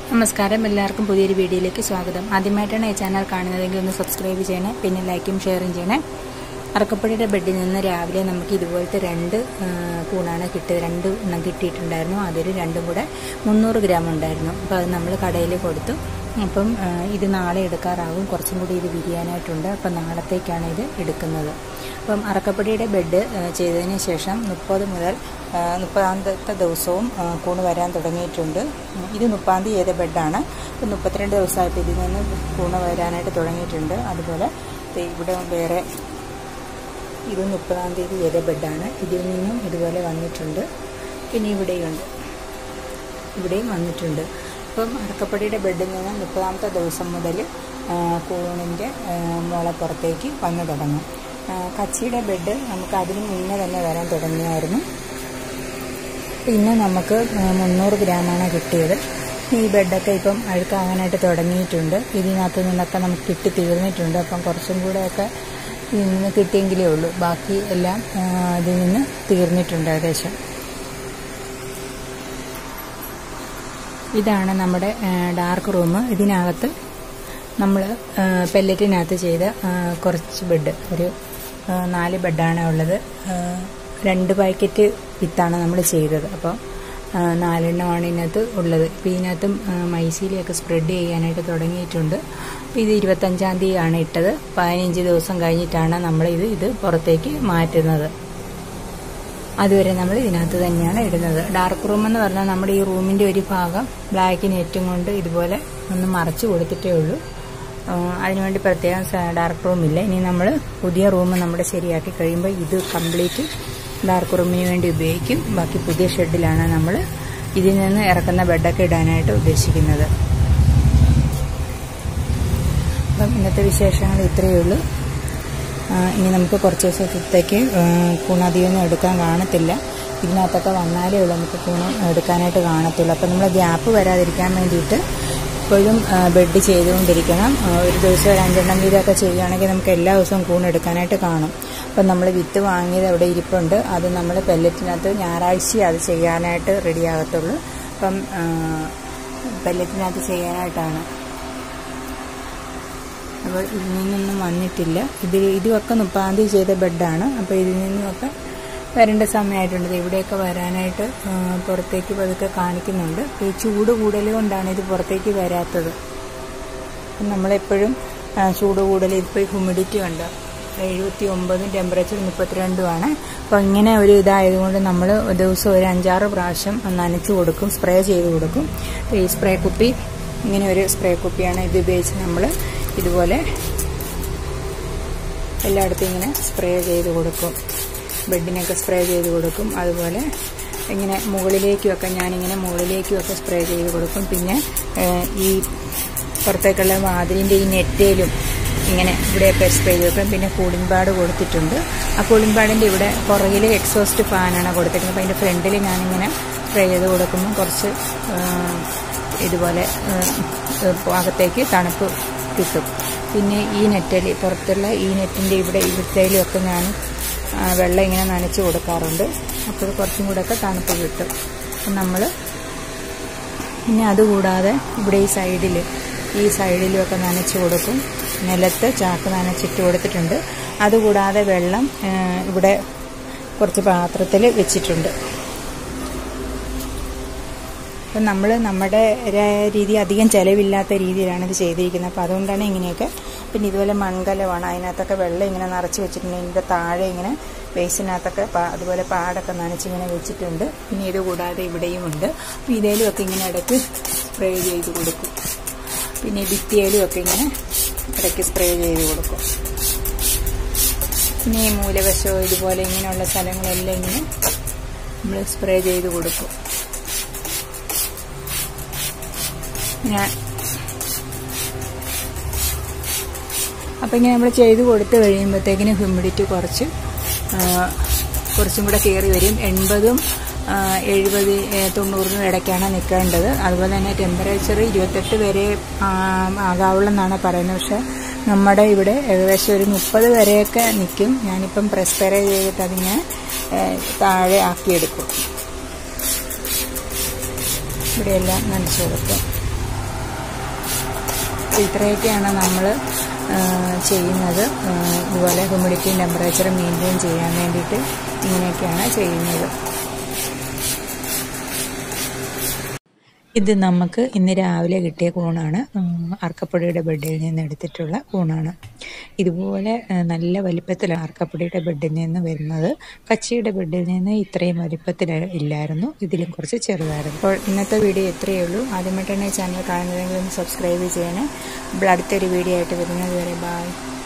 നമസ്കാരം എല്ലാവർക്കും പുതിയൊരു വീഡിയോയിലേക്ക് സ്വാഗതം ആദ്യമായിട്ടാണ് ഈ ചാനൽ കാണുന്നതെങ്കിൽ ഒന്ന് സബ്സ്ക്രൈബ് ചെയ്യണേ പിന്നെ ലൈക്കും ഷെയറും ചെയ്യണേ അറക്കപ്പടിയുടെ ബെഡിൽ നിന്ന് രാവിലെ നമുക്ക് ഇതുപോലത്തെ രണ്ട് ആ, കൂണാണ് കിട്ടിയത് രണ്ട് എണ്ണം കിട്ടിയിട്ടുണ്ടായിരുന്നു അതിൽ രണ്ടും കൂടെ മുന്നൂറ് ഗ്രാം ഉണ്ടായിരുന്നു അപ്പോൾ അത് നമ്മൾ കടയിൽ കൊടുത്തു അപ്പം ആ, ഇത് നാളെ എടുക്കാറാകും കുറച്ചും കൂടി ഇത് വിരിയാനായിട്ടുണ്ട് അപ്പം നാളത്തേക്കാണ് ഇത് എടുക്കുന്നത് അപ്പം അറക്കപ്പടിയുടെ ബെഡ് ആ, ചെയ്തതിന് ശേഷം മുപ്പത് മുതൽ ആ, മുപ്പതാമത്തെ ദിവസവും ആ, കൂണ് വരാൻ തുടങ്ങിയിട്ടുണ്ട് ഉം, ഇത് മുപ്പാം തീയതി ചെയ്ത ബെഡാണ് ഇപ്പം മുപ്പത്തിരണ്ട് ദിവസമായിട്ട് ഇതിൽ നിന്ന് കൂണ് വരാനായിട്ട് തുടങ്ങിയിട്ടുണ്ട് അതുപോലെ ദേ ഇവിടെ വേറെ ഇത് മുപ്പതാം തീയതി ചെയ്ത ബെഡാണ് ഇതിൽ നിന്നും ഇതുപോലെ വന്നിട്ടുണ്ട് പിന്നെ ഇവിടെയുണ്ട് ഇവിടെയും വന്നിട്ടുണ്ട് ഇപ്പം അറക്കപ്പടിയുടെ ബെഡിൽ നിന്ന് മുപ്പതാമത്തെ ദിവസം മുതൽ കൂണിൻ്റെ മുള പുറത്തേക്ക് വന്നു തുടങ്ങും ആ, കച്ചിയുടെ ബെഡ് നമുക്ക് അതിന് മുന്നേ തന്നെ വരാൻ തുടങ്ങിയായിരുന്നു പിന്നെ നമുക്ക് ആ, മുന്നൂറ് ഗ്രാമാണ് കിട്ടിയത് ഈ ബെഡൊക്കെ ഇപ്പം അഴുക്കാകാനായിട്ട് തുടങ്ങിയിട്ടുണ്ട് ഇതിനകത്ത് നിന്നൊക്കെ നമുക്ക് കിട്ടി തീർന്നിട്ടുണ്ട് അപ്പം കുറച്ചും കൂടെയൊക്കെ ഇതിൽ നിന്ന് കിട്ടിയെങ്കിലേ ഉള്ളൂ ബാക്കി എല്ലാം ആ, ഇതിൽ നിന്ന് തീർന്നിട്ടുണ്ട് ഏകദേശം ഇതാണ് നമ്മുടെ ഡാർക്ക് റൂം ഇതിനകത്ത് നമ്മൾ പെല്ലറ്റിനകത്ത് ചെയ്ത ആ, കുറച്ച് ബെഡ് ഒരു ആ, നാല് ബെഡാണ് ഉള്ളത് ആ, രണ്ട് പാക്കറ്റ് വിത്താണ് നമ്മൾ ചെയ്തത് അപ്പോൾ ആ, നാലെണ്ണമാണ് ഇതിനകത്ത് ഉള്ളത് ഇപ്പോൾ ഇതിനകത്തും ആ, മൈസീലിയൊക്കെ സ്പ്രെഡ് ചെയ്യാനായിട്ട് തുടങ്ങിയിട്ടുണ്ട് അപ്പോൾ ഇത് ഇരുപത്തഞ്ചാം തീയതിയാണ് ഇട്ടത് പതിനഞ്ച് ദിവസം കഴിഞ്ഞിട്ടാണ് നമ്മൾ ഇത് ഇത് പുറത്തേക്ക് മാറ്റുന്നത് അതുവരെ നമ്മൾ ഇതിനകത്ത് തന്നെയാണ് ഇടുന്നത് ഡാർക്ക് റൂം എന്ന് പറഞ്ഞാൽ നമ്മുടെ ഈ റൂമിന്റെ ഒരു ഭാഗം ബ്ലാക്ക് നെറ്റും കൊണ്ട് ഇതുപോലെ ഒന്ന് മറച്ചു കൊടുത്തിട്ടേ ഉള്ളൂ ആ, അതിനുവേണ്ടി പ്രത്യേകം ഡാർക്ക് റൂം ഇല്ല ഇനി നമ്മൾ പുതിയ റൂം നമ്മുടെ ശരിയാക്കി കഴിയുമ്പോൾ ഇത് കംപ്ലീറ്റ് ഡാർക്ക് റൂമിന് വേണ്ടി ഉപയോഗിക്കും ബാക്കി പുതിയ ഷെഡിലാണ് നമ്മൾ ഇതിൽ നിന്ന് ഇറക്കുന്ന ബെഡൊക്കെ ഇടാനായിട്ട് ഉദ്ദേശിക്കുന്നത് അപ്പം ഇന്നത്തെ വിശേഷങ്ങൾ ഇത്രയേ ഉള്ളൂ ആ, ഇനി നമുക്ക് കുറച്ച് ദിവസത്തേക്ക് കൂണധികമൊന്നും എടുക്കാൻ കാണത്തില്ല ഇതിനകത്തൊക്കെ വന്നാലേ ഉള്ളൂ നമുക്ക് കൂണ് എടുക്കാനായിട്ട് കാണത്തുള്ളൂ അപ്പം നമ്മൾ ഗ്യാപ്പ് വരാതിരിക്കാൻ വേണ്ടിയിട്ട് ഇപ്പോഴും ബെഡ് ചെയ്തുകൊണ്ടിരിക്കണം ആ, ഒരു ദിവസം ഒരു അഞ്ചെണ്ണം വീതമൊക്കെ ചെയ്യുകയാണെങ്കിൽ നമുക്ക് എല്ലാ ദിവസവും കൂൺ എടുക്കാനായിട്ട് കാണും അപ്പം നമ്മൾ വിത്ത് വാങ്ങിയത് അവിടെ ഇരിപ്പുണ്ട് അത് നമ്മൾ പെല്ലറ്റിനകത്ത് ഞായറാഴ്ച അത് ചെയ്യാനായിട്ട് റെഡിയാകത്തുള്ളൂ അപ്പം ആ, പെല്ലറ്റിനകത്ത് ചെയ്യാനായിട്ടാണ് അപ്പോൾ ഇതിൽ നിന്നൊന്നും വന്നിട്ടില്ല ഇത് ഇതുമൊക്കെ മുപ്പാം തീയതി ചെയ്ത ബെഡാണ് അപ്പോൾ ഇതിൽ നിന്നുമൊക്കെ വരേണ്ട സമയമായിട്ടുണ്ട് ദേ ഇവിടെയൊക്കെ വരാനായിട്ട് ആ, പുറത്തേക്ക് പതുക്കെ കാണിക്കുന്നുണ്ട് അപ്പോൾ ഈ ചൂട് കൂടുതൽ കൊണ്ടാണ് ഇത് പുറത്തേക്ക് വരാത്തത് അപ്പം നമ്മളെപ്പോഴും ആ, ചൂട് കൂടുതൽ ഇപ്പോൾ ഹ്യൂമിഡിറ്റി ഉണ്ട് എഴുപത്തി ഒമ്പതും ടെമ്പറേച്ചർ മുപ്പത്തിരണ്ടുമാണ് അപ്പോൾ ഇങ്ങനെ ഒരു ഇതായതുകൊണ്ട് നമ്മൾ ഒരു ദിവസം ഒരു അഞ്ചാറ് പ്രാവശ്യം നനച്ചു കൊടുക്കും സ്പ്രേ ചെയ്ത് കൊടുക്കും അപ്പോൾ ഈ സ്പ്രേ കുപ്പി ഇങ്ങനെ ഒരു സ്പ്രേ കുപ്പിയാണ് ഇത് ഉപയോഗിച്ച് നമ്മൾ ഇതുപോലെ എല്ലായിടത്തും ഇങ്ങനെ സ്പ്രേ ചെയ്ത് കൊടുക്കും ബെഡിനൊക്കെ സ്പ്രേ ചെയ്ത് കൊടുക്കും അതുപോലെ ഇങ്ങനെ മുകളിലേക്കുമൊക്കെ ഞാനിങ്ങനെ മുകളിലേക്കുമൊക്കെ സ്പ്രേ ചെയ്ത് കൊടുക്കും പിന്നെ ഏഹ്, ഈ പുറത്തേക്കുള്ള വാതിലിൻ്റെ ഈ നെറ്റയിലും ഇങ്ങനെ ഇവിടെയൊക്കെ സ്പ്രേ ചെയ്ത് വെക്കും പിന്നെ കൂളിംഗ് പാഡ് കൊടുത്തിട്ടുണ്ട് ആ കൂളിംഗ് പാഡിൻ്റെ ഇവിടെ പുറകിൽ എക്സോസ്റ്റ് ഫാനാണ് കൊടുത്തിരിക്കുന്നത് അപ്പോൾ അതിൻ്റെ ഫ്രണ്ടിൽ ഞാനിങ്ങനെ സ്പ്രേ ചെയ്ത് കൊടുക്കുമ്പോൾ കുറച്ച് ഏഹ്, ഇതുപോലെ ഏഹ്, അകത്തേക്ക് തണുപ്പ് കിട്ടും പിന്നെ ഈ നെറ്റൽ പുറത്തുള്ള ഈ നെറ്റിൻ്റെ ഇവിടെ ഇവിടത്തേലും ഒക്കെ ഞാൻ ആ, വെള്ളം ഇങ്ങനെ നനച്ച് കൊടുക്കാറുണ്ട് അപ്പോൾ കുറച്ചും കൂടെയൊക്കെ തണുപ്പ് കിട്ടും നമ്മൾ പിന്നെ അതുകൂടാതെ ഇവിടെ ഈ സൈഡിൽ ഈ സൈഡിലും ഒക്കെ നനച്ച് കൊടുക്കും നിലത്ത് ചാക്ക് നനച്ചിട്ട് കൊടുത്തിട്ടുണ്ട് അതുകൂടാതെ വെള്ളം ആ, ഇവിടെ കുറച്ച് പാത്രത്തിൽ വെച്ചിട്ടുണ്ട് അപ്പം നമ്മൾ നമ്മുടെ ര- രീതി അധികം ചിലവില്ലാത്ത രീതിയിലാണ് ഇത് ചെയ്തിരിക്കുന്നത് അപ്പോൾ അതുകൊണ്ടാണ് ഇങ്ങനെയൊക്കെ പിന്നെ ഇതുപോലെ മൺകലമാണ് അതിനകത്തൊക്കെ വെള്ളം ഇങ്ങനെ നിറച്ച് വെച്ചിട്ടുണ്ട് ഇതിൻ്റെ താഴെ ഇങ്ങനെ ബേസിനകത്തൊക്കെ പാ- അതുപോലെ പാടൊക്കെ നനച്ചിങ്ങനെ വെച്ചിട്ടുണ്ട് പിന്നെ ഇത് കൂടാതെ ഇവിടെയും ഉണ്ട് അപ്പോൾ ഇതേലും ഒക്കെ ഇങ്ങനെ ഇടയ്ക്ക് സ്പ്രേ ചെയ്ത് കൊടുക്കും പിന്നെ ഭിത്തിയിലും ഒക്കെ ഇങ്ങനെ ഇടയ്ക്ക് സ്പ്രേ ചെയ്ത് കൊടുക്കും പിന്നെ ഈ മൂലവശവും ഇതുപോലെ ഇങ്ങനെയുള്ള സ്ഥലങ്ങളെല്ലാം ഇങ്ങനെ നമ്മൾ സ്പ്രേ ചെയ്ത് കൊടുക്കും ഞാൻ അപ്പം ഇങ്ങനെ നമ്മൾ ചെയ്ത് കൊടുത്തു കഴിയുമ്പോഴത്തേക്കിന് ഹ്യൂമിഡിറ്റി കുറച്ച് ആ, കുറച്ചും കൂടെ കയറി വരും എൺപതും ആ, എഴുപത് ഏ, തൊണ്ണൂറിനും ഇടയ്ക്കാണ് നിൽക്കേണ്ടത് അതുപോലെ തന്നെ ടെമ്പറേച്ചർ ഇരുപത്തെട്ട് വരെ ആ, ആകാവുള്ളെന്നാണ് പറയുന്നത് പക്ഷെ നമ്മുടെ ഇവിടെ ഏകദേശം ഒരു മുപ്പത് വരെയൊക്കെ നിൽക്കും ഞാനിപ്പം പ്രസ്പെയർ ചെയ്തിട്ട് അതിങ്ങനെ ഏ, താഴെ ആക്കിയെടുക്കും ഇവിടെയെല്ലാം നനച്ചു കൊടുക്കും ഇത്രയൊക്കെയാണ് നമ്മൾ ചെയ്യുന്നത് ആ, ഇതുപോലെ ഹ്യൂമിഡിറ്റിയും ടെമ്പറേച്ചറും മെയിൻറ്റെയിൻ ചെയ്യാൻ വേണ്ടിയിട്ട് ഇങ്ങനെയൊക്കെയാണ് ചെയ്യുന്നത് ഇത് നമുക്ക് ഇന്ന് രാവിലെ കിട്ടിയ കൂണാണ് ഉം, അർക്കപ്പൊടിയുടെ ബെഡിൽ നിന്ന് എടുത്തിട്ടുള്ള കൂണാണ് ഇതുപോലെ ആ, നല്ല വലിപ്പത്തിലാണ് അർക്കപ്പൊടിയുടെ ബെഡിൽ നിന്ന് വരുന്നത് കച്ചിയുടെ ബെഡിൽ നിന്ന് ഇത്രയും വലിപ്പത്തിൽ ഇല്ലായിരുന്നു ഇതിലും കുറച്ച് ചെറുതായിരുന്നു അപ്പോൾ ഇന്നത്തെ വീഡിയോ ഇത്രയേ ഉള്ളൂ ആദ്യമായിട്ടാണ് ഈ ചാനൽ കാണുന്നതെങ്കിൽ ഒന്ന് സബ്സ്ക്രൈബ് ചെയ്യണേ അപ്പോൾ അടുത്തൊരു വീഡിയോ ആയിട്ട് വരുന്നത് വരെ ബായ്